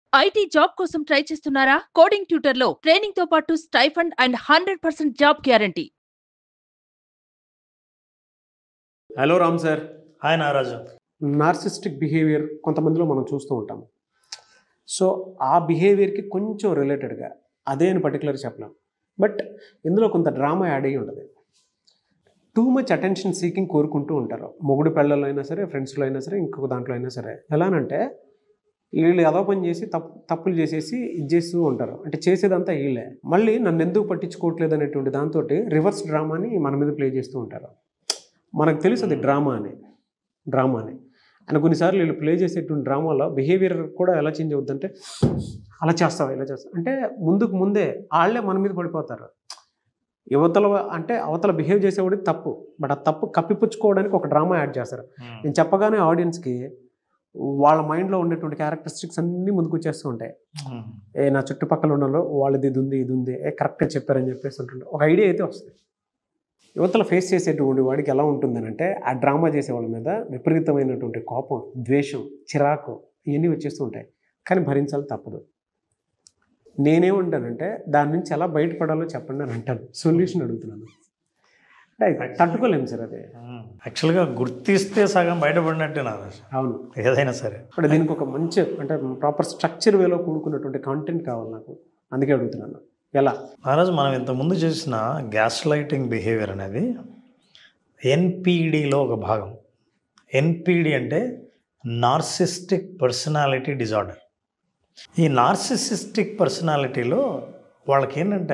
IT job కోసం try చేస్తున్నారా coding tutor లో ట్రైనింగ్ తో పాటు stipend and hundred percent job guarantee hello Ram sir hi Naraju narcissistic behaviour కొంతమందిలో మనం చూస్తూ ఉంటాం సో ఆ బిహేవియర్కి కొంచెం రిలేటెడ్గా అదే అని పర్టికులర్ చెప్పలేం బట్ ఇందులో కొంత డ్రామా యాడ్ అయ్యి ఉంటుంది టూ మచ్ అటెన్షన్ సీకింగ్ కోరుకుంటూ ఉంటారు మొగుడు పెళ్ళలో అయినా సరే ఫ్రెండ్స్లో అయినా సరే ఇంకొక దాంట్లో అయినా సరే ఎలానంటే వీళ్ళు ఏదో పని చేసి తప్పు తప్పులు చేసేసి ఇది చేస్తూ ఉంటారు అంటే చేసేదంతా వీళ్ళే మళ్ళీ నన్ను ఎందుకు పట్టించుకోవట్లేదు అనేటువంటి దాంతో రివర్స్ డ్రామాని మన మీద ప్లే చేస్తూ ఉంటారు మనకు తెలుసు అది డ్రామా అని డ్రామా అని అండ్ కొన్నిసార్లు వీళ్ళు ప్లే చేసేటువంటి డ్రామాలో బిహేవియర్ కూడా ఎలా చేంజ్ అవుతుందంటే అలా చేస్తావా ఇలా చేస్తావు అంటే ముందుకు ముందే వాళ్ళే మన మీద పడిపోతారు యువతల అంటే అవతల బిహేవ్ చేసేవాడికి తప్పు బట్ ఆ తప్పు కప్పిపుచ్చుకోవడానికి ఒక డ్రామా యాడ్ చేస్తారు నేను చెప్పగానే ఆడియన్స్కి వాళ్ళ మైండ్లో ఉండేటువంటి క్యారెక్టరిస్టిక్స్ అన్నీ ముందుకు వచ్చేస్తూ ఉంటాయి ఏ నా చుట్టుపక్కల ఉన్న వాళ్ళది ఇది ఉంది ఇది ఉంది ఏ కరెక్ట్గా చెప్పారని చెప్పేసి ఉంటుండే ఒక ఐడియా అయితే వస్తుంది యువతల ఫేస్ చేసేటువంటి వాడికి ఎలా ఉంటుందని అంటే ఆ డ్రామా చేసే వాళ్ళ మీద విపరీతమైనటువంటి కోపం ద్వేషం చిరాకు ఇవన్నీ వచ్చేస్తూ ఉంటాయి కానీ భరించాలి తప్పదు నేనేమంటానంటే దాని నుంచి ఎలా బయటపడాలో చెప్పండి అని అంటాను సొల్యూషన్ అడుగుతున్నాను అంటే తట్టుకోలేము సార్ అది యాక్చువల్గా గుర్తిస్తే సగం బయటపడినట్టే నారాజు అవును ఏదైనా సరే అంటే దీనికి ఒక మంచి అంటే ప్రాపర్ స్ట్రక్చర్ వేలో కూడుకున్నటువంటి కాంటెంట్ కావాలి నాకు అందుకే అడుగుతున్నాను ఎలా నారాజు మనం ఇంతకుముందు చేసిన గ్యాస్ లైటింగ్ బిహేవియర్ అనేది ఎన్పిడిలో ఒక భాగం ఎన్పిడి అంటే నార్సిస్టిక్ పర్సనాలిటీ డిజార్డర్ ఈ నార్సిసిస్టిక్ పర్సనాలిటీలో వాళ్ళకి ఏంటంటే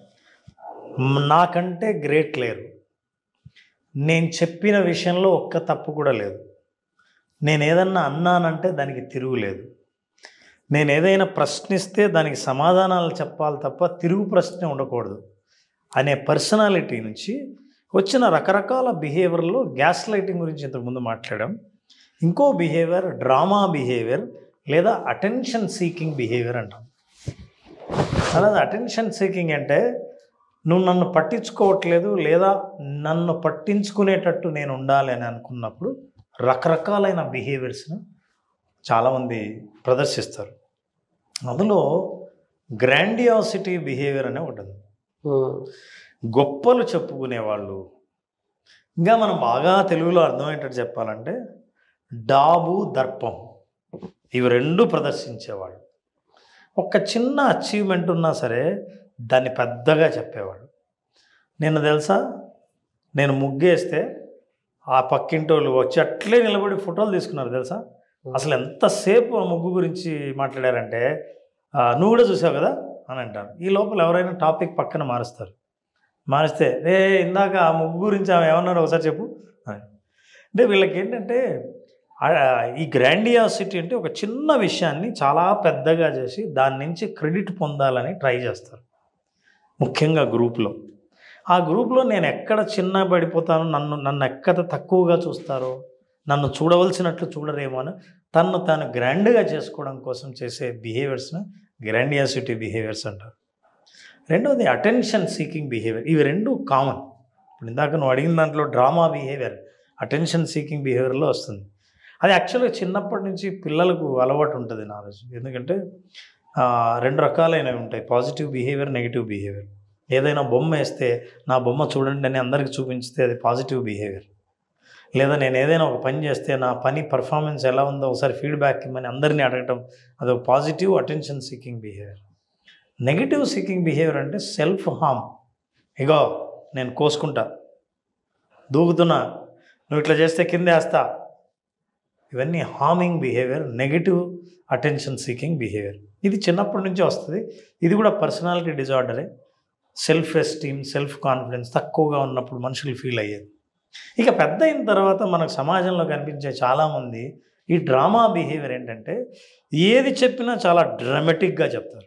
మ్, నాకంటే గ్రేట్ లేరు నేను చెప్పిన విషయంలో ఒక్క తప్పు కూడా లేదు నేను ఏదన్నా అన్నానంటే దానికి తిరుగులేదు నేను ఏదైనా ప్రశ్నిస్తే దానికి సమాధానాలు చెప్పాలి తప్ప తిరుగు ప్రశ్న ఉండకూడదు అనే పర్సనాలిటీ నుంచి వచ్చిన రకరకాల బిహేవియర్లో గ్యాస్ లైటింగ్ గురించి ఇంతకుముందు మాట్లాడాం ఇంకో బిహేవియర్ డ్రామా బిహేవియర్ లేదా అటెన్షన్ సీకింగ్ బిహేవియర్ అంటాం అలాగే అటెన్షన్ సీకింగ్ అంటే నువ్వు నన్ను పట్టించుకోవట్లేదు లేదా నన్ను పట్టించుకునేటట్టు నేను ఉండాలి అని అనుకున్నప్పుడు రకరకాలైన బిహేవియర్స్ను చాలామంది ప్రదర్శిస్తారు అందులో గ్రాండియాసిటీ బిహేవియర్ అనే ఒకటి ఉంది గొప్పలు చెప్పుకునేవాళ్ళు ఇంకా మనం బాగా తెలుగులో అర్థమయ్యేటట్టు చెప్పాలంటే డాబు దర్పం ఇవి రెండు ప్రదర్శించేవాళ్ళు ఒక చిన్న అచీవ్మెంట్ ఉన్నా సరే దాన్ని పెద్దగా చెప్పేవాడు నేను తెలుసా నేను ముగ్గేస్తే ఆ పక్కింటోళ్ళు వచ్చి అట్లే నిలబడి ఫోటోలు తీసుకున్నారు తెలుసా అసలు ఎంతసేపు ఆ ముగ్గు గురించి మాట్లాడారంటే "ఆ, నువ్వు కూడా చూసావు కదా అని అంటారు ఈ లోపల ఎవరైనా టాపిక్ పక్కన మారుస్తారు మారిస్తే ఏ ఇందాక ఆ ముగ్గు గురించి ఆమె ఏమన్నారో ఒకసారి చెప్పు అని. అంటే వీళ్ళకి ఏంటంటే ఆ, ఈ గ్రాండియాసిటీ అంటే ఒక చిన్న విషయాన్ని చాలా పెద్దగా చేసి దాని నుంచి క్రెడిట్ పొందాలని ట్రై చేస్తారు ముఖ్యంగా గ్రూప్లో ఆ గ్రూప్లో నేను ఎక్కడ చిన్న పడిపోతానో నన్ను నన్ను ఎక్కడ తక్కువగా చూస్తారో నన్ను చూడవలసినట్లు చూడరేమో అని తను తాను గ్రాండ్గా చేసుకోవడం కోసం చేసే బిహేవియర్స్ని గ్రాండియాసిటీ బిహేవియర్స్ అంటారు రెండవది అటెన్షన్ సీకింగ్ బిహేవియర్ ఇవి రెండు కామన్ ఇప్పుడు ఇందాక నువ్వు అడిగిన దాంట్లో డ్రామా బిహేవియర్ అటెన్షన్ సీకింగ్ బిహేవియర్లో వస్తుంది అది యాక్చువల్గా చిన్నప్పటి నుంచి పిల్లలకు అలవాటు ఉంటుంది నాలెడ్జ్ ఎందుకంటే ఆ, రెండు రకాలైనవి ఉంటాయి పాజిటివ్ బిహేవియర్ నెగిటివ్ బిహేవియర్ ఏదైనా బొమ్మ వేస్తే నా బొమ్మ చూడండి అని అందరికి చూపించితే అది పాజిటివ్ బిహేవియర్ లేదా నేను ఏదైనా ఒక పని చేస్తే నా పని పర్ఫార్మెన్స్ ఎలా ఉందో ఒకసారి ఫీడ్బ్యాక్ ఇమ్మని అందరినీ అడగటం అదొక positive attention seeking behaviour negative seeking behaviour అంటే సెల్ఫ్ హామ్ ఇగో నేను కోసుకుంటా దూకుతున్నా నువ్వు ఇట్లా చేస్తే కింద వేస్తా ఇవన్నీ harming behaviour negative attention seeking behaviour ఇది చిన్నప్పటి నుంచి వస్తుంది ఇది కూడా పర్సనాలిటీ డిజార్డరే సెల్ఫ్ ఎస్టీమ్ సెల్ఫ్ కాన్ఫిడెన్స్ తక్కువగా ఉన్నప్పుడు మనుషులు ఫీల్ అయ్యేది ఇక పెద్ద అయిన తర్వాత మనకు సమాజంలో కనిపించే చాలామంది ఈ డ్రామా బిహేవియర్ ఏంటంటే ఏది చెప్పినా చాలా డ్రామాటిక్గా చెప్తారు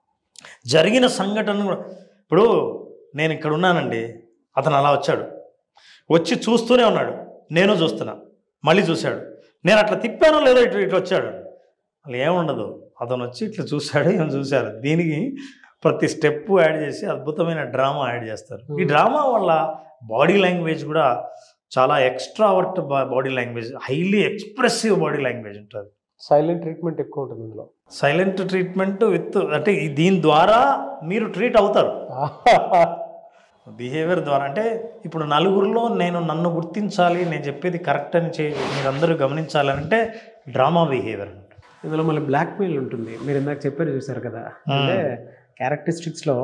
జరిగిన సంఘటన కూడా ఇప్పుడు నేను ఇక్కడ ఉన్నానండి అతను అలా వచ్చాడు వచ్చి చూస్తూనే ఉన్నాడు నేను చూస్తున్నా మళ్ళీ చూశాడు నేను అట్లా తిప్పానో లేదో ఇటు ఇటు వచ్చాడు అలా ఏముండదు అతను వచ్చి ఇట్లా చూశాడు ఏం చూశారు దీనికి ప్రతి స్టెప్ యాడ్ చేసి అద్భుతమైన డ్రామా యాడ్ చేస్తారు ఈ డ్రామా వల్ల బాడీ లాంగ్వేజ్ కూడా చాలా extrovert body language highly expressive body language ఉంటుంది సైలెంట్ ట్రీట్మెంట్ ఎక్కువ ఉంటుంది ఇందులో సైలెంట్ ట్రీట్మెంట్ విత్ అంటే ఈ- దీని ద్వారా మీరు ట్రీట్ అవుతారు బిహేవియర్ ద్వారా అంటే ఇప్పుడు నలుగురిలో నేను నన్ను గుర్తించాలి నేను చెప్పేది కరెక్ట్ అని చే మీరందరూ గమనించాలి అంటే డ్రామా బిహేవియర్ ఇందులో మళ్ళీ బ్లాక్ మెయిల్ ఉంటుంది మీరు ఇందాక చెప్పారు చూసారు కదా అంటే క్యారెక్టరిస్టిక్స్లో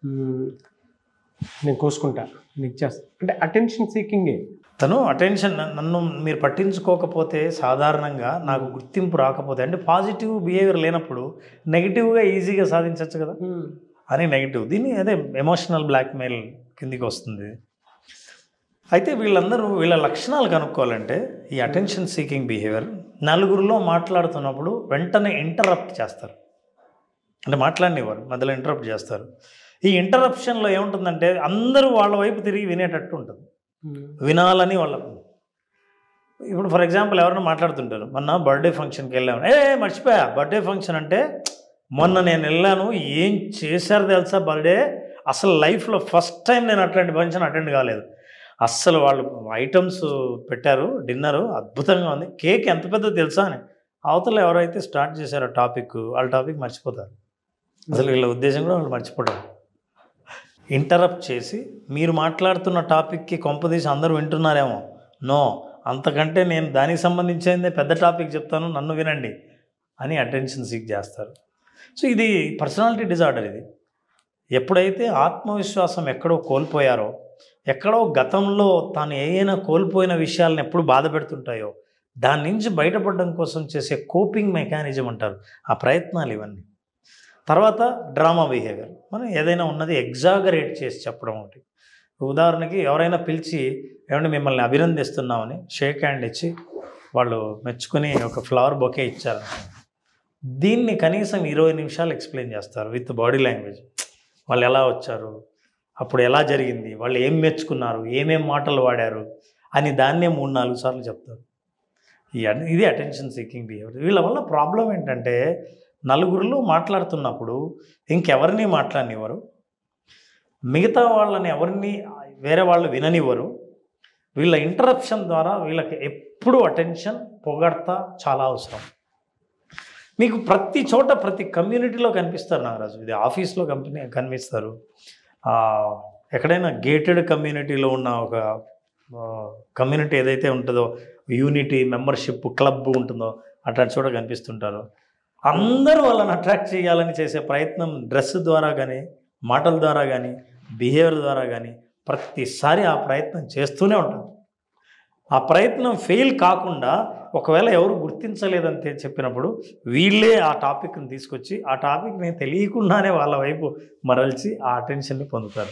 నేను కోసుకుంటా నేను ఇచ్చేస్తా అంటే అటెన్షన్ సీకింగే తను అటెన్షన్ నన్ను మీరు పట్టించుకోకపోతే సాధారణంగా నాకు గుర్తింపు రాకపోతే అంటే పాజిటివ్ బిహేవియర్ లేనప్పుడు నెగిటివ్గా ఈజీగా సాధించవచ్చు కదా అని నెగిటివ్ దీన్ని అదే ఎమోషనల్ బ్లాక్మెయిల్ కిందికి వస్తుంది అయితే వీళ్ళందరూ వీళ్ళ లక్షణాలు కనుక్కోవాలంటే ఈ అటెన్షన్ సీకింగ్ బిహేవియర్ నలుగురిలో మాట్లాడుతున్నప్పుడు వెంటనే ఇంటరప్ట్ చేస్తారు అంటే మాట్లాడినవారు మధ్యలో ఇంటరప్ట్ చేస్తారు ఈ ఇంటరప్షన్లో ఏముంటుందంటే అందరూ వాళ్ళ వైపు తిరిగి వినేటట్టు ఉంటుంది వినాలని వాళ్ళకు ఇప్పుడు ఫర్ ఎగ్జాంపుల్ ఎవరైనా మాట్లాడుతుంటారు మొన్న బర్త్డే ఫంక్షన్కి వెళ్ళాము ఏ మర్చిపోయా బర్త్డే ఫంక్షన్ అంటే మొన్న నేను వెళ్ళాను ఏం చేశారు తెలుసా బర్త్డే అసలు లైఫ్లో ఫస్ట్ టైం నేను అట్లాంటి ఫంక్షన్ అటెండ్ కాలేదు అస్సలు వాళ్ళు ఐటమ్స్ పెట్టారు డిన్నరు అద్భుతంగా ఉంది కేక్ ఎంత పెద్ద తెలుసా అని అవతల ఎవరైతే స్టార్ట్ చేశారో టాపిక్ వాళ్ళ టాపిక్ మర్చిపోతారు అసలు వీళ్ళ ఉద్దేశం కూడా వాళ్ళు మర్చిపోతారు ఇంటరప్ట్ చేసి మీరు మాట్లాడుతున్న టాపిక్కి కొంపదీసి అందరూ వింటున్నారేమో నో అంతకంటే నేను దానికి సంబంధించిందే పెద్ద టాపిక్ చెప్తాను నన్ను వినండి అని అటెన్షన్ సీక్ చేస్తారు సో ఇది పర్సనాలిటీ డిజార్డర్ ఇది ఎప్పుడైతే ఆత్మవిశ్వాసం ఎక్కడో కోల్పోయారో ఎక్కడో గతంలో తాను ఏదైనా కోల్పోయిన విషయాలను ఎప్పుడు బాధ పెడుతుంటాయో దాని నుంచి బయటపడడం కోసం చేసే కోపింగ్ మెకానిజం అంటారు ఆ ప్రయత్నాలు ఇవన్నీ తర్వాత డ్రామా బిహేవియర్ మనం ఏదైనా ఉన్నది ఎగ్జాగరేట్ చేసి చెప్పడం ఒకటి ఉదాహరణకి ఎవరైనా పిలిచి ఏమంటే మిమ్మల్ని అభినందిస్తున్నామని షేక్ హ్యాండ్ ఇచ్చి వాళ్ళు మెచ్చుకొని ఒక ఫ్లవర్ బొకే ఇచ్చారు దీన్ని కనీసం ఇరవై నిమిషాలు ఎక్స్ప్లెయిన్ చేస్తారు విత్ బాడీ లాంగ్వేజ్ వాళ్ళు ఎలా వచ్చారు అప్పుడు ఎలా జరిగింది వాళ్ళు ఏం మెచ్చుకున్నారు ఏమేం మాటలు వాడారు అని దాన్నే మూడు నాలుగు సార్లు చెప్తారు ఈ అన్- ఇది అటెన్షన్ సీకింగ్ బిహేవియర్ వీళ్ళ వల్ల ప్రాబ్లం ఏంటంటే నలుగురిలో మాట్లాడుతున్నప్పుడు ఇంకెవరిని మాట్లాడనివ్వరు మిగతా వాళ్ళని ఎవరిని వేరే వాళ్ళు విననివ్వరు వీళ్ళ ఇంటరప్షన్ ద్వారా వీళ్ళకి ఎప్పుడు అటెన్షన్ పొగడ్త చాలా అవసరం మీకు ప్రతి చోట ప్రతి కమ్యూనిటీలో కనిపిస్తారు నాగరాజు ఇది ఆఫీస్లో కంపెనీ కనిపిస్తారు ఆ, ఎక్కడైనా గేటెడ్ కమ్యూనిటీలో ఉన్న ఒక కమ్యూనిటీ ఏదైతే ఉంటుందో యూనిటీ మెంబర్షిప్ క్లబ్ ఉంటుందో అట్లాంటి చోట కనిపిస్తుంటారు అందరూ వాళ్ళని అట్రాక్ట్ చేయాలని చేసే ప్రయత్నం డ్రెస్ ద్వారా కానీ మాటల ద్వారా కానీ బిహేవియర్ ద్వారా కానీ ప్రతిసారి ఆ ప్రయత్నం చేస్తూనే ఉంటారు ఆ ప్రయత్నం ఫెయిల్ కాకుండా ఒకవేళ ఎవరు గుర్తించలేదని తె- చెప్పినప్పుడు వీళ్ళే ఆ టాపిక్ని తీసుకొచ్చి ఆ టాపిక్ని తెలియకుండానే వాళ్ళ వైపు మరల్చి ఆ అటెన్షన్ని పొందుతారు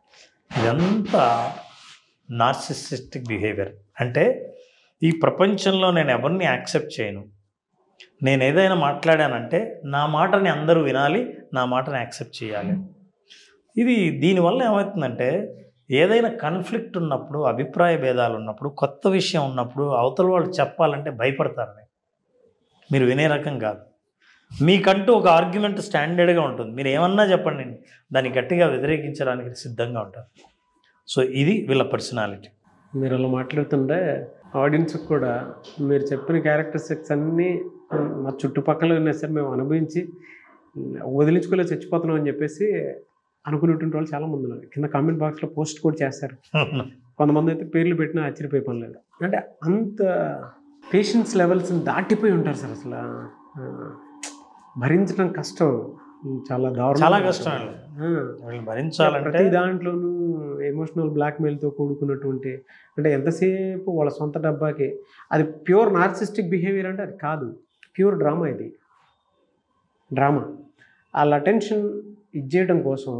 ఇదంతా నార్సిసిస్టిక్ బిహేవియర్ అంటే ఈ ప్రపంచంలో నేను ఎవరిని యాక్సెప్ట్ చేయను నేను ఏదైనా మాట్లాడానంటే నా మాటని అందరూ వినాలి నా మాటని యాక్సెప్ట్ చేయాలి ఇది దీనివల్ల ఏమవుతుందంటే ఏదైనా కన్ఫ్లిక్ట్ ఉన్నప్పుడు అభిప్రాయ భేదాలు ఉన్నప్పుడు కొత్త విషయం ఉన్నప్పుడు అవతల వాళ్ళు చెప్పాలంటే భయపడతారు మీరు వినే రకం కాదు మీకంటూ ఒక ఆర్గ్యుమెంట్ స్టాండర్డ్గా ఉంటుంది మీరు ఏమన్నా చెప్పండి దాన్ని గట్టిగా వ్యతిరేకించడానికి సిద్ధంగా ఉంటారు సో ఇది వీళ్ళ పర్సనాలిటీ మీరు అలా మాట్లాడుతుంటే ఆడియన్స్కి కూడా మీరు చెప్పిన క్యారెక్టరిస్టిక్స్ అన్నీ మా చుట్టుపక్కల ఉన్నా సరే మేము అనుభవించి వదిలించుకోలే చచ్చిపోతున్నాం అని చెప్పేసి అనుకునేటువంటి వాళ్ళు చాలా మంది ఉన్నారు కింద కామెంట్ బాక్స్లో పోస్ట్ కూడా చేస్తారు కొంతమంది అయితే పేర్లు పెట్టినా ఆశ్చర్యపోయే పని లేదు అంటే అంత పేషెన్స్ లెవెల్స్ని దాటిపోయి ఉంటారు సార్ అసలు ఆ, భరించడం కష్టం చాలా దారుణం చాలా కష్టం అండి. వీళ్ళు భరించాలంటే ప్రతి దాంట్లోనూ ఎమోషనల్ బ్లాక్మెయిల్తో కూడుకున్నటువంటి అంటే ఎంతసేపు వాళ్ళ సొంత డబ్బాకి అది ప్యూర్ నార్సిస్టిక్ బిహేవియర్ అంటే అది కాదు ప్యూర్ డ్రామా ఇది డ్రామా వాళ్ళ అటెన్షన్ ఇచ్చేయడం కోసం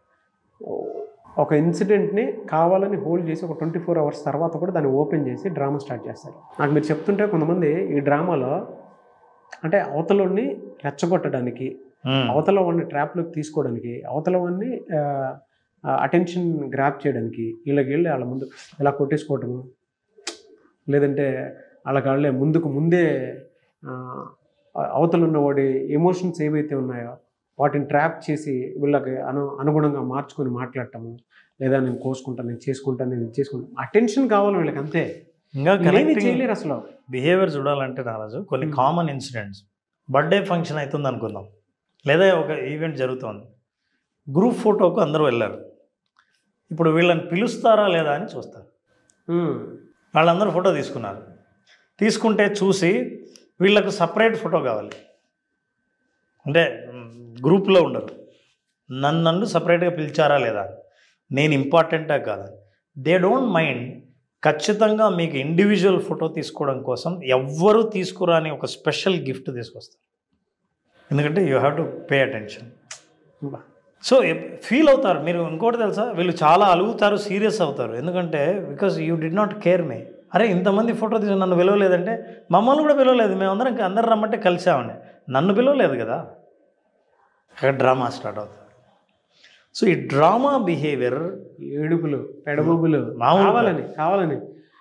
ఒక ఇన్సిడెంట్ని కావాలని హోల్డ్ చేసి ఒక ట్వంటీ ఫోర్ అవర్స్ తర్వాత కూడా దాన్ని ఓపెన్ చేసి డ్రామా స్టార్ట్ చేస్తారు నాకు మీరు చెప్తుంటే కొంతమంది ఈ డ్రామాలో అంటే అవతలని రెచ్చగొట్టడానికి ఉమ్, అవతల వాడిని ట్రాప్లోకి తీసుకోవడానికి అవతల వాడిని అటెన్షన్ గ్రాప్ చేయడానికి వీళ్ళకి వెళ్ళి వాళ్ళ ముందు ఇలా కొట్టేసుకోవటము లేదంటే వాళ్ళకి వాళ్ళే ముందుకు ముందే ఆ, అవతల ఉన్న వాడి ఎమోషన్స్ ఏవైతే ఉన్నాయో వాటిని ట్రాప్ చేసి వీళ్ళకి అను అనుగుణంగా మార్చుకొని మాట్లాడటము లేదా నేను కోసుకుంటాను నేను చేసుకుంటాను నేను ఇది చేసుకుంటాను అటెన్షన్ కావాలి వీళ్ళకి అంతే ఇంకా లేని కనెక్టింగ్ చేయలేరు అసలు బిహేవియర్ చూడాలంటే నారాజు కొన్ని Hmm. Common incidents birthday function అవుతుంది అనుకుందాం లేదా ఒక ఈవెంట్ జరుగుతోంది గ్రూప్ ఫోటోకు అందరూ వెళ్ళారు ఇప్పుడు వీళ్ళని పిలుస్తారా లేదా అని చూస్తారు ఉమ్. వాళ్ళందరూ ఫోటో తీసుకున్నారు తీసుకుంటే చూసి వీళ్ళకు సపరేట్ ఫోటో కావాలి అంటే మ్, గ్రూప్లో ఉండరు నన్ను నన్ను సపరేట్గా పిలిచారా లేదా నేను ఇంపార్టెంటా కాదా దే డోంట్ మైండ్ ఖచ్చితంగా మీకు ఇండివిజువల్ ఫోటో తీసుకోవడం కోసం ఎవ్వరూ తీసుకురాని ఒక స్పెషల్ గిఫ్ట్ తీసుకొస్తారు ఎందుకంటే you have to pay attention బా. సో ఫీల్ అవుతారు మీరు ఇంకోటి తెలుసా వీళ్ళు చాలా అలుగుతారు సీరియస్ అవుతారు ఎందుకంటే because you do not care me అరే ఇంతమంది ఫోటో తీసి నన్ను పిలవలేదంటే మమ్మల్ని కూడా పిలవలేదు మేము అందరం అందరు రమ్మంటే కలిసామని నన్ను పిలవలేదు కదా అక్కడ డ్రామా స్టార్ట్ అవుతుంది సో ఈ డ్రామా బిహేవియర్ ఏడుపులు పెడబొబ్బులు మామూలు కావాలని కావాలని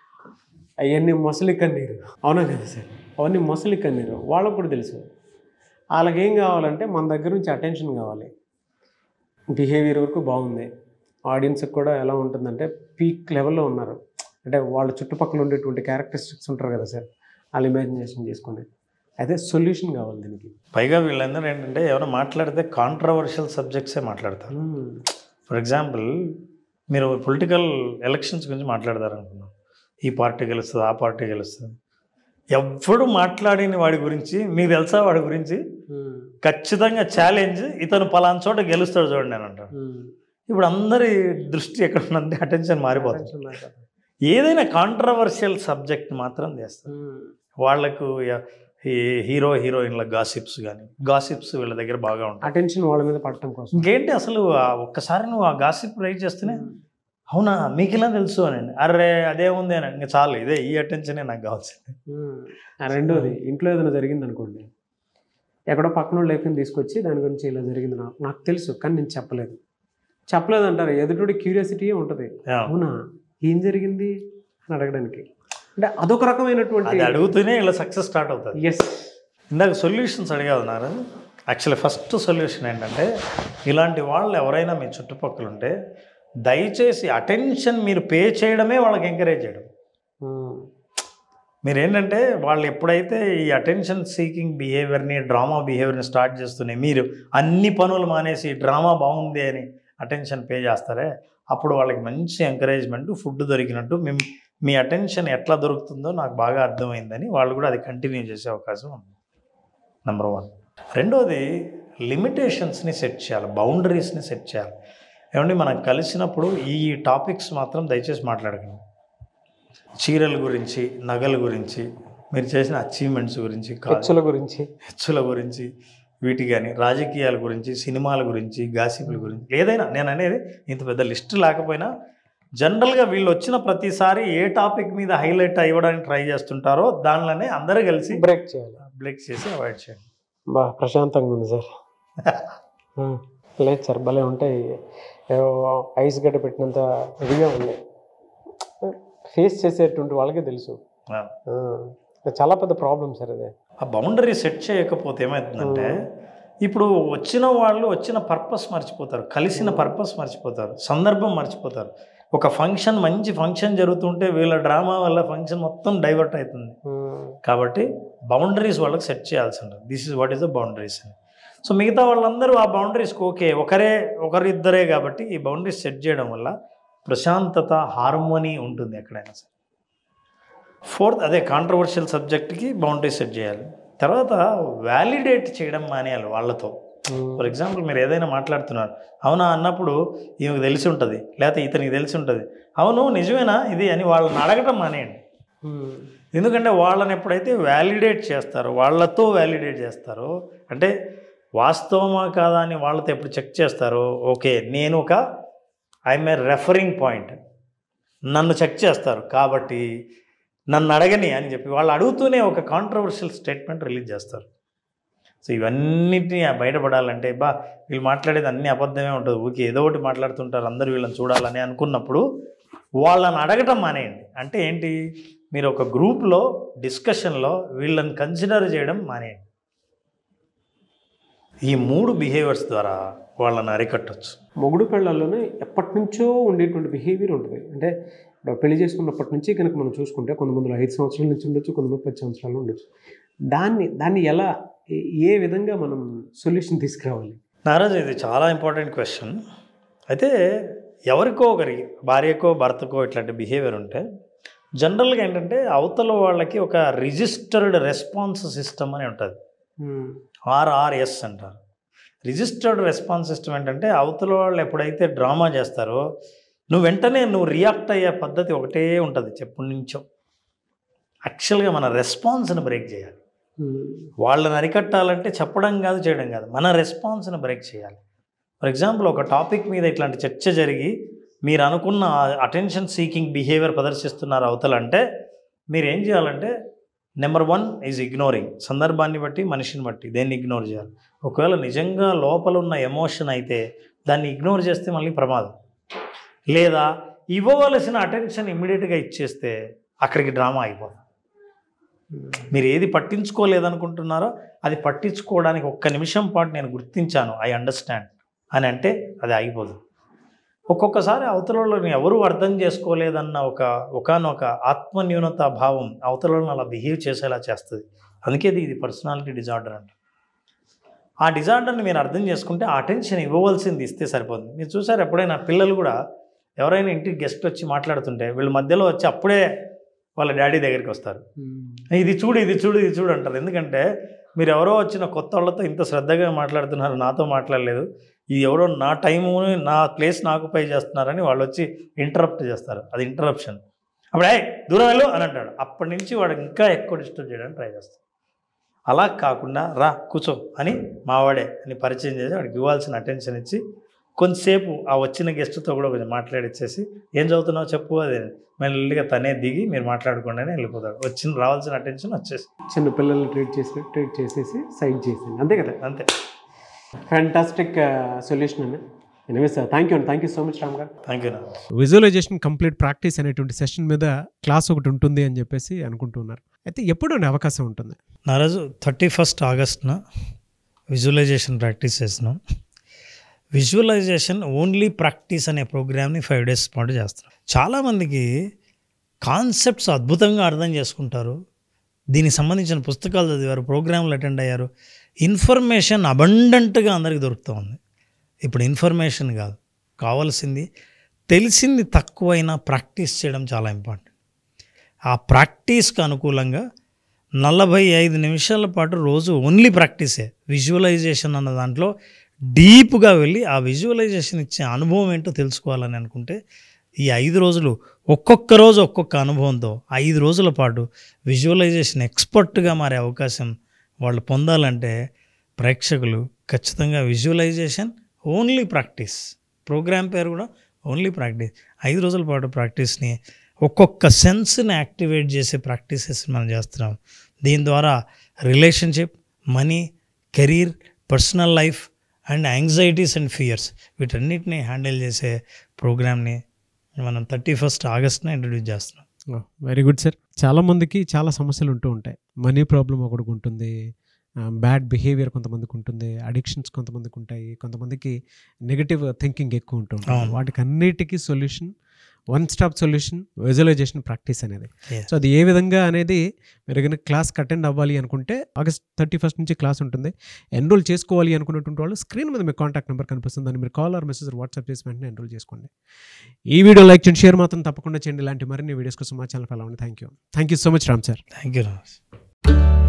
అవన్నీ మొసలి కన్నీరు అవునా కదా సార్ అవన్నీ మొసలి కన్నీరు వాళ్ళకు కూడా తెలుసు వాళ్ళకేం కావాలంటే మన దగ్గర నుంచి అటెన్షన్ కావాలి బిహేవియర్ వరకు బాగుంది ఆడియన్స్కి కూడా ఎలా ఉంటుందంటే పీక్ లెవెల్లో ఉన్నారు అంటే వాళ్ళ చుట్టుపక్కల ఉండేటువంటి క్యారెక్టరిస్టిక్స్ ఉంటారు కదా సార్ వాళ్ళు ఇమాజినేషన్ చేసుకొని అయితే సొల్యూషన్ కావాలి దీనికి పైగా వీళ్ళందరూ ఏంటంటే ఎవరైనా మాట్లాడితే కాంట్రవర్షియల్ సబ్జెక్ట్సే మాట్లాడతారు ఫర్ ఎగ్జాంపుల్ మీరు పొలిటికల్ ఎలక్షన్స్ గురించి మాట్లాడతారు అనుకున్నాం ఈ పార్టీ గెలుస్తుంది ఆ పార్టీ గెలుస్తుంది ఎవ్వడు మాట్లాడిన వాడి గురించి మీకు తెలుసా వాడి గురించి ఖచ్చితంగా ఛాలెంజ్ ఇతను పలానా చోట గెలుస్తాడు చూడండి అని అంటాడు ఇప్పుడు అందరి దృష్టి ఎక్కడ ఉందంటే అటెన్షన్ మారిపోతుంది ఏదైనా కాంట్రవర్షియల్ సబ్జెక్ట్ మాత్రం చేస్తారు వాళ్ళకు య- ఈ హీరో హీరోయిన్ల గాసిప్స్ కానీ గాసిప్స్ వీళ్ళ దగ్గర బాగా ఉంటాయి అటెన్షన్ వాళ్ళ మీద పడటం కోసం ఇంకేంటి అసలు ఆ ఒక్కసారి నువ్వు ఆ గాసిప్ రైట్ చేస్తేనే అవునా మీకు ఇలా తెలుసు అని అరే అదే ఉంది అని ఇంకా చాలు ఇదే ఈ అటెన్షనే నాకు కావాల్సింది ఉమ్. ఆ రెండోది ఇంట్లో ఏదైనా జరిగింది అనుకోండి ఎక్కడో పక్కన వాళ్ళు లేకుండా తీసుకొచ్చి దాని గురించి ఇలా జరిగింది నాకు నాకు తెలుసు కానీ నేను చెప్పలేదు చెప్పలేదు అంటారు ఎదుటి క్యూరియాసిటీ ఉంటుంది అవునా ఏం జరిగింది అని అడగడానికి అంటే అదొక రకమైనటువంటి అది అడుగుతూనే ఇలా సక్సెస్ స్టార్ట్ అవుతుంది ఎస్ ఇందాక సొల్యూషన్స్ అడిగావు నారా యాక్చువల్లీ ఫస్ట్ సొల్యూషన్ ఏంటంటే ఇలాంటి వాళ్ళు ఎవరైనా మీ చుట్టుపక్కల ఉంటే దయచేసి అటెన్షన్ మీరు పే చేయడమే వాళ్ళకి ఎంకరేజ్ చేయడం మీరు ఏంటంటే వాళ్ళు ఎప్పుడైతే ఈ అటెన్షన్ సీకింగ్ బిహేవియర్ని డ్రామా బిహేవియర్ని స్టార్ట్ చేస్తూనే మీరు అన్ని పనులు మానేసి డ్రామా బాగుంది అని అటెన్షన్ పే చేస్తారే అప్పుడు వాళ్ళకి మంచి ఎంకరేజ్మెంట్ ఫుడ్ దొరికినట్టు మేము మీ అటెన్షన్ ఎట్లా దొరుకుతుందో నాకు బాగా అర్థమైందని వాళ్ళు కూడా అది కంటిన్యూ చేసే అవకాశం ఉంది నెంబర్ వన్ రెండోది లిమిటేషన్స్ని సెట్ చేయాలి బౌండరీస్ని సెట్ చేయాలి ఏమండి మనం కలిసినప్పుడు ఈ టాపిక్స్ మాత్రం దయచేసి మాట్లాడకండి చీరల గురించి నగల గురించి మీరు చేసిన అచీవ్మెంట్స్ గురించి కాదు ఖర్చుల గురించి హెచ్చుల గురించి వీటి కానీ రాజకీయాల గురించి సినిమాల గురించి గాసిపుల గురించి ఏదైనా నేను అనేది ఇంత పెద్ద లిస్ట్ లేకపోయినా జనరల్గా వీళ్ళు వచ్చిన ప్రతిసారి ఏ టాపిక్ మీద హైలైట్ అవ్వడానికి ట్రై చేస్తుంటారో దానిలోనే అందరూ కలిసి బ్రేక్ చేయాలి బ్రేక్ చేసి అవాయిడ్ చేయండి బా ప్రశాంతంగా ఉంది సార్ ఆ, లేదు సార్ భలే ఉంటాయి ఏవో ఐస్ గడ్డ పెట్టినంత ఇదిగా ఉంది ఫేస్ చేసేటువంటి వాళ్ళకే తెలుసు ఆ. ఆ, చాలా పెద్ద ప్రాబ్లం సార్ అదే ఆ బౌండరీ సెట్ చేయకపోతే ఏమవుతుందంటే ఇప్పుడు వచ్చిన వాళ్ళు వచ్చిన పర్పస్ మర్చిపోతారు కలిసిన పర్పస్ మర్చిపోతారు సందర్భం మర్చిపోతారు ఒక ఫంక్షన్ మంచి ఫంక్షన్ జరుగుతుంటే వీళ్ళ డ్రామా వల్ల ఫంక్షన్ మొత్తం డైవర్ట్ అవుతుంది కాబట్టి బౌండరీస్ వాళ్ళకి సెట్ చేయాల్సి ఉంటుంది this is what is the boundaries అని సో మిగతా వాళ్ళందరూ ఆ బౌండరీస్కి ఓకే ఒకరే ఒకరిద్దరే కాబట్టి ఈ బౌండరీస్ సెట్ చేయడం వల్ల ప్రశాంతత హార్మోనీ ఉంటుంది ఎక్కడైనా సరే ఫోర్త్ అదే కాంట్రవర్షియల్ సబ్జెక్ట్కి బౌండరీస్ సెట్ చేయాలి తర్వాత వ్యాలిడేట్ చేయడం మానేయాలి వాళ్ళతో ఫర్ ఎగ్జాంపుల్ మీరు ఏదైనా మాట్లాడుతున్నారు అవునా అన్నప్పుడు ఈమెకు తెలిసి ఉంటుంది లేకపోతే ఇతనికి తెలిసి ఉంటుంది అవును నిజమేనా ఇది అని వాళ్ళని అడగటం మానేయండి ఎందుకంటే వాళ్ళని ఎప్పుడైతే వ్యాలిడేట్ చేస్తారో వాళ్ళతో వ్యాలిడేట్ చేస్తారో అంటే వాస్తవమా కాదా అని వాళ్ళతో ఎప్పుడు చెక్ చేస్తారో ఓకే నేను ఒక ఐఎమ్ ఏ రెఫరింగ్ పాయింట్ నన్ను చెక్ చేస్తారు కాబట్టి నన్ను అడగని అని చెప్పి వాళ్ళు అడుగుతూనే ఒక కాంట్రవర్షియల్ స్టేట్మెంట్ రిలీజ్ చేస్తారు సో ఇవన్నిటిని బయటపడాలంటే బా వీళ్ళు మాట్లాడేది అన్ని అబద్ధమే ఉంటుంది ఊకే ఏదో ఒకటి మాట్లాడుతుంటారు అందరూ వీళ్ళని చూడాలని అనుకున్నప్పుడు వాళ్ళని అడగటం మానేయండి అంటే ఏంటి మీరు ఒక గ్రూప్లో డిస్కషన్లో వీళ్ళని కన్సిడర్ చేయడం మానేయండి ఈ మూడు బిహేవియర్స్ ద్వారా వాళ్ళని అరికట్టచ్చు మొగుడు పెళ్ళల్లోనే ఎప్పటి నుంచో ఉండేటువంటి బిహేవియర్ ఉంటుంది అంటే ఇప్పుడు పెళ్లి చేసుకున్నప్పటి నుంచి కనుక మనం చూసుకుంటే కొంతమందిలో ఐదు సంవత్సరాల నుంచి ఉండొచ్చు కొంతమంది పది సంవత్సరాలు ఉండొచ్చు దాన్ని దాన్ని ఎలా ఏ- ఏ విధంగా మనం సొల్యూషన్ తీసుకురావాలి నారాజు ఇది చాలా ఇంపార్టెంట్ క్వశ్చన్ అయితే ఎవరికో ఒకరికి భార్యకో భర్తకో ఇట్లాంటి బిహేవియర్ ఉంటే జనరల్గా ఏంటంటే అవతల వాళ్ళకి ఒక రిజిస్టర్డ్ రెస్పాన్స్ సిస్టమ్ అని ఉంటుంది ఆర్ఆర్ఎస్ అంటారు రిజిస్టర్డ్ రెస్పాన్స్ సిస్టమ్ ఏంటంటే అవతల వాళ్ళు ఎప్పుడైతే డ్రామా చేస్తారో నువ్వు వెంటనే నువ్వు రియాక్ట్ అయ్యే పద్ధతి ఒకటే ఉంటుంది చెప్పుడు నుంచో యాక్చువల్గా మన రెస్పాన్స్ని బ్రేక్ చేయాలి వాళ్ళని అరికట్టాలంటే చెప్పడం కాదు చేయడం కాదు మన రెస్పాన్స్ని బ్రేక్ చేయాలి ఫర్ ఎగ్జాంపుల్ ఒక టాపిక్ మీద ఇట్లాంటి చర్చ జరిగి మీరు అనుకున్న అటెన్షన్ సీకింగ్ బిహేవియర్ ప్రదర్శిస్తున్నారు అవతల అంటే మీరు ఏం చేయాలంటే నెంబర్ వన్ ఈజ్ ఇగ్నోరింగ్ సందర్భాన్ని బట్టి మనిషిని బట్టి దేన్ని ఇగ్నోర్ చేయాలి ఒకవేళ నిజంగా లోపల ఉన్న ఎమోషన్ అయితే దాన్ని ఇగ్నోర్ చేస్తే మళ్ళీ ప్రమాదం లేదా ఇవ్వవలసిన అటెన్షన్ ఇమ్మీడియట్గా ఇచ్చేస్తే అక్కడికి డ్రామా అయిపోతుంది మీరు ఏది పట్టించుకోలేదనుకుంటున్నారో అది పట్టించుకోవడానికి ఒక్క నిమిషం పాటు నేను గుర్తించాను ఐ అండర్స్టాండ్ అని అంటే అది ఆగిపోదు ఒక్కొక్కసారి అవతల వాళ్ళని ఎవరు అర్థం చేసుకోలేదన్న ఒక ఒకనొక ఆత్మన్యూనత భావం అవతల వాళ్ళని అలా బిహేవ్ చేసేలా చేస్తుంది అందుకే ఇది- ఇది పర్సనాలిటీ డిజార్డర్ అంట ఆ డిజార్డర్ని మీరు అర్థం చేసుకుంటే ఆ అటెన్షన్ ఇవ్వవలసింది ఇస్తే సరిపోతుంది మీరు చూసారు ఎప్పుడైనా పిల్లలు కూడా ఎవరైనా ఇంటికి గెస్ట్ వచ్చి మాట్లాడుతుంటే వీళ్ళ మధ్యలో వచ్చి అప్పుడే వాళ్ళ డాడీ దగ్గరికి వస్తారు ఇది చూడు ఇది చూడు ఇది చూడు అంటారు ఎందుకంటే మీరు ఎవరో వచ్చిన కొత్త వాళ్ళతో ఇంత శ్రద్ధగా మాట్లాడుతున్నారు నాతో మాట్లాడలేదు ఇది ఎవరో నా టైము నా ప్లేస్ నాకు పై చేస్తున్నారని వాళ్ళు వచ్చి ఇంటరప్ట్ చేస్తారు అది ఇంటరప్షన్ అప్పుడు ఏ దూరం వెళ్ళు అని అంటాడు అప్పటి నుంచి వాడు ఇంకా ఎక్కువ డిస్టర్బ్ చేయడానికి ట్రై చేస్తాడు అలా కాకుండా రా కూర్చో అని మావాడే అని పరిచయం చేసి వాడికి ఇవ్వాల్సిన అటెన్షన్ ఇచ్చి కొంతసేపు ఆ వచ్చిన గెస్ట్తో కూడా కొంచెం మాట్లాడిచ్చేసి ఏం చదువుతున్నావు చెప్పు అది మెల్లిగా తనే దిగి మీరు మాట్లాడుకోండి అని వెళ్ళిపోతాడు వచ్చిన రావాల్సిన అటెన్షన్ వచ్చేసి చిన్న పిల్లల్ని ట్రీట్ చేసి ట్రీట్ చేసేసి సైడ్ చేసింది అంతే కదా అంతే ఫ్యాంటాస్టిక్ సొల్యూషన్ అండి ఎనివే సార్ థ్యాంక్ యూ అండి thank you so much Ram గారు థ్యాంక్ యూ నా విజువలైజేషన్ కంప్లీట్ ప్రాక్టీస్ అనేటువంటి సెషన్ మీద క్లాస్ ఒకటి ఉంటుంది అని చెప్పేసి అనుకుంటున్నారు అయితే ఎప్పుడు అవకాశం ఉంటుంది నా రోజు థర్టీ ఫస్ట్ ఆగస్ట్న విజువలైజేషన్ ప్రాక్టీస్ చేస్తున్నాం విజువలైజేషన్ ఓన్లీ ప్రాక్టీస్ అనే ప్రోగ్రామ్ని ఫైవ్ డేస్ పాటు చేస్తున్నాం చాలామందికి కాన్సెప్ట్స్ అద్భుతంగా అర్థం చేసుకుంటారు దీనికి సంబంధించిన పుస్తకాలు చదివారు ప్రోగ్రాంలు అటెండ్ అయ్యారు ఇన్ఫర్మేషన్ అబండెంట్గా అందరికి దొరుకుతూ ఉంది ఇప్పుడు ఇన్ఫర్మేషన్ కాదు కావాల్సింది తెలిసింది తక్కువైనా ప్రాక్టీస్ చేయడం చాలా ఇంపార్టెంట్ ఆ ప్రాక్టీస్కి అనుకూలంగా నలభై ఐదు నిమిషాల పాటు రోజు ఓన్లీ ప్రాక్టీసే విజువలైజేషన్ అన్న దాంట్లో డీప్గా వెళ్ళి ఆ విజువలైజేషన్ ఇచ్చే అనుభవం ఏంటో తెలుసుకోవాలని అనుకుంటే ఈ ఐదు రోజులు ఒక్కొక్క రోజు ఒక్కొక్క అనుభవంతో ఐదు రోజుల పాటు విజువలైజేషన్ ఎక్స్పర్ట్గా మారే అవకాశం వాళ్ళు పొందాలంటే ప్రేక్షకులు ఖచ్చితంగా విజువలైజేషన్ ఓన్లీ ప్రాక్టీస్ ప్రోగ్రామ్ పేరు కూడా ఓన్లీ ప్రాక్టీస్ ఐదు రోజుల పాటు ప్రాక్టీస్ని ఒక్కొక్క సెన్స్ని యాక్టివేట్ చేసే ప్రాక్టీసెస్ మనం చేస్తున్నాం దీని ద్వారా relationship money career personal life and anxieties and fears వీటన్నిటిని హ్యాండిల్ చేసే ప్రోగ్రామ్ని మనం థర్టీ ఫస్ట్ ఆగస్ట్న ఇంట్రడ్యూస్ చేస్తున్నాం వెరీ గుడ్ సార్ చాలా మందికి చాలా సమస్యలు ఉంటూ ఉంటాయి మనీ ప్రాబ్లం ఒకటికి ఉంటుంది బ్యాడ్ బిహేవియర్ కొంతమందికి ఉంటుంది అడిక్షన్స్ కొంతమందికి ఉంటాయి కొంతమందికి నెగటివ్ థింకింగ్ ఎక్కువ ఉంటూ ఉంటుంది అవును. వాటికి అన్నిటికీ solution one stop solution visualisation practice అనేది Yeah. సో అది ఏ విధంగా అనేది మీరు కనుక క్లాస్కి అటెండ్ అవ్వాలి అనుకుంటే ఆగస్ట్ థర్టీ ఫస్ట్ నుంచి క్లాస్ ఉంటుంది ఎన్రోల్ చేసుకోవాలి అనుకున్నటువంటి వాళ్ళు స్క్రీన్ మీద మీ కాంటాక్ట్ నెంబర్ కనిపిస్తుంది దాన్ని మీరు కాల్ ఆర్ మెసేజ్ వాట్సాప్ చేసి వెంటనే ఎన్రోల్ చేసుకోండి ఈ వీడియో లైక్ చేయండి షేర్ మాత్రం తప్పకుండా చేయండి ఇలాంటి మరిన్ని వీడియోస్ కోసం మా ఛానల్ ఫాలో అవ్వండి thank you thank you so much Ram sir thank you Raj